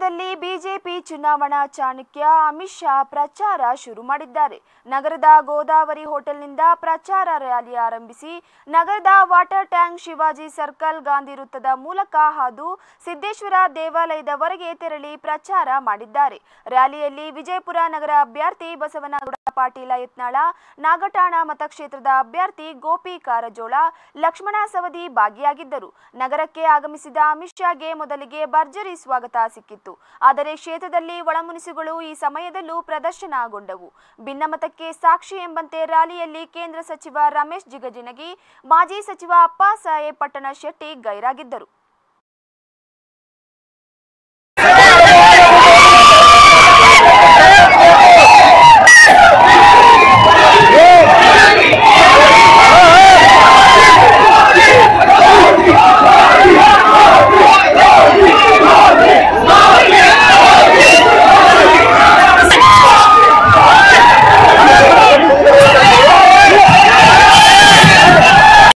ಕ್ಷೇತ್ರದಲ್ಲಿ ಬಿಜೆಪಿ ಚುನಾವಣಾ ಚಾಣಕ್ಯ ಅಮಿತ್ ಶಾ ಪ್ರಚಾರ ಶುರು ಮಾಡಿದ್ದಾರೆ ನಗರದ ಗೋದಾವರಿ ಹೋಟೆಲ್ನಿಂದ ಪ್ರಚಾರ ರ್ಯಾಲಿ ಆರಂಭಿಸಿ ನಗರದ water tank Shivaji circle Gandhi ವೃತ್ತದ ಮೂಲಕ ಹಾದು ಸಿದ್ದೇಶ್ವರ ದೇವಾಲಯದವರೆಗೆ ತೆರಳಿ ಪ್ರಚಾರ ಮಾಡಿದ್ದಾರೆ ರ್ಯಾಲಿಯಲ್ಲಿ ವಿಜಯಪುರ ನಗರ ಅಭ್ಯರ್ಥಿ ಬಸವನಗೌಡ ಪಾಟೀಲ ಯತ್ನಾಳ ನಾಗಠಾಣ ಮತಕ್ಷೇತ್ರದ ಅಭ್ಯರ್ಥಿ ಗೋಪಿ ಕಾರಜೋಳ ಲಕ್ಷ್ಮಣ ಸವದಿ ಭಾಗಿಯಾಗಿದ್ದರು ನಗರಕ್ಕೆ ಆಗಮಿಸಿದ ಅಮಿತ್ ಶಾಗೆ ಮೊದಲಿಗೆ ಭರ್ಜರಿ ಸ್ವಾಗತ ಸಿಕ್ಕಿತ್ತು ಆದರೆ ಕ್ಷೇತ್ರದಲ್ಲಿ ಒಳಮುನಿಸುಗಳು ಈ ಸಮಯದಲ್ಲೂ ಪ್ರದರ್ಶನಗೊಂಡವು ಭಿನ್ನಮತಕ್ಕೆ ಸಾಕ್ಷಿ ಎಂಬಂತೆ ರ್ಯಾಲಿಯಲ್ಲಿ ಕೇಂದ್ರ ಸಚಿವ ರಮೇಶ್ ಜಿಗಜಿಣಗಿ ಮಾಜಿ ಸಚಿವ ಅಪ್ಪಾಸಾಹೇಬ್ ಪಟ್ಟಣ ಶೆಟ್ಟಿ ಗೈರಾಗಿದ್ದರು